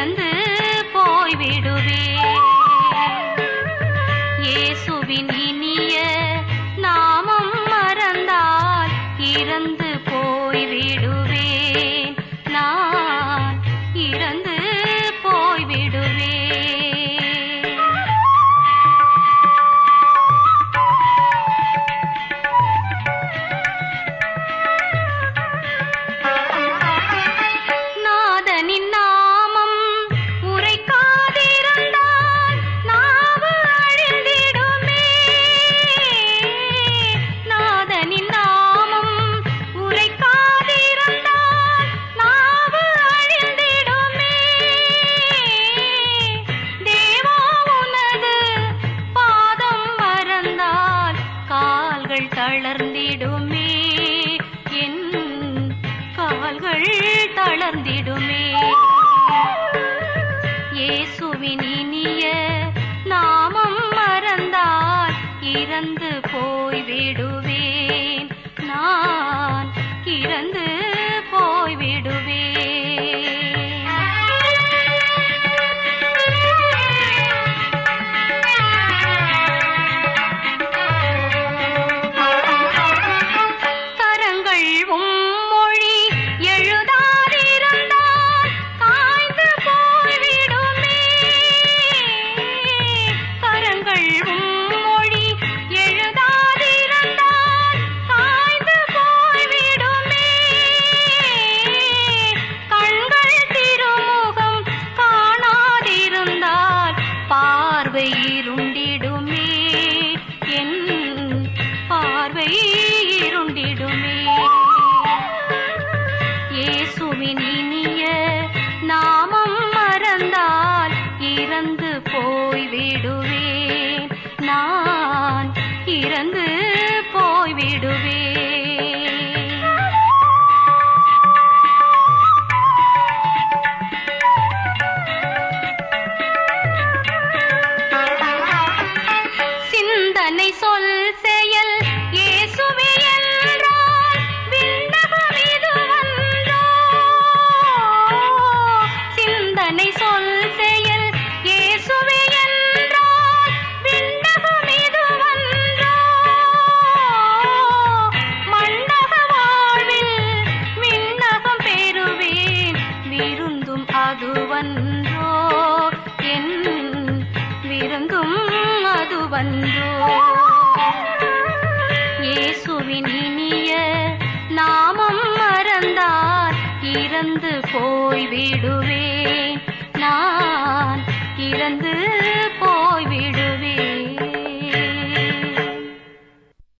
இறந்து போய்விடுவே இயேசுவின் இனிய நாமம் மறந்தால் இறந்து போய்விடுவேன் நான் இறந்து போய்விடுவேன் நாதனின் நாமம் உரைக்காதிருந்தால் நாவு அழிந்திடுமே நாதனின் நாமம் உரைக்காதிருந்தால் நாவு அழிந்திடுமே தேவா உனது பாதம் மறந்தால் கால்கள் தளர்ந்திடுமே என் கால்கள் தளர்ந்திடுமே இயேசுவின் இனிய நாமம் மறந்தால் இறந்து போய்விடுவேன் நான் இறந்து போய்விடுவேன் கரங்கள் உம்மொழி எழுதாதிருந்தால் காய்ந்து போய்விடுமே கரங்கள் உம்மொழி எழுதாதிருந்தால் காய்ந்து போய்விடுமே கண்கள் திருமுகம் காணாதிருந்தால் பார்வை இருண்டிடுமே என் பார்வை இருண்டிடுமே இயேசுவின் இனிய நாமம் மறந்தால் இறந்து போய்விடுவேன் நான் இறந்து போய்விடுவேன் சிந்தனை சொல் செயல் இயேசுவே என்றால் விண்ணகம் இதுவன்றோ சிந்தனை சொல் செயல் இயேசுவே என்றால் விண்ணகம் இதுவன்றோ மண்டக வாழ்வில் விண்ணகம் பெறுவேன் விருந்தும் அதுவன்றோ என் விருந்தும் அதுவன்றோ இயேசுவின் இனிய நாமம் மறந்தால் இறந்து போய்விடுவேன் நான் இறந்து போய்விடுவேன்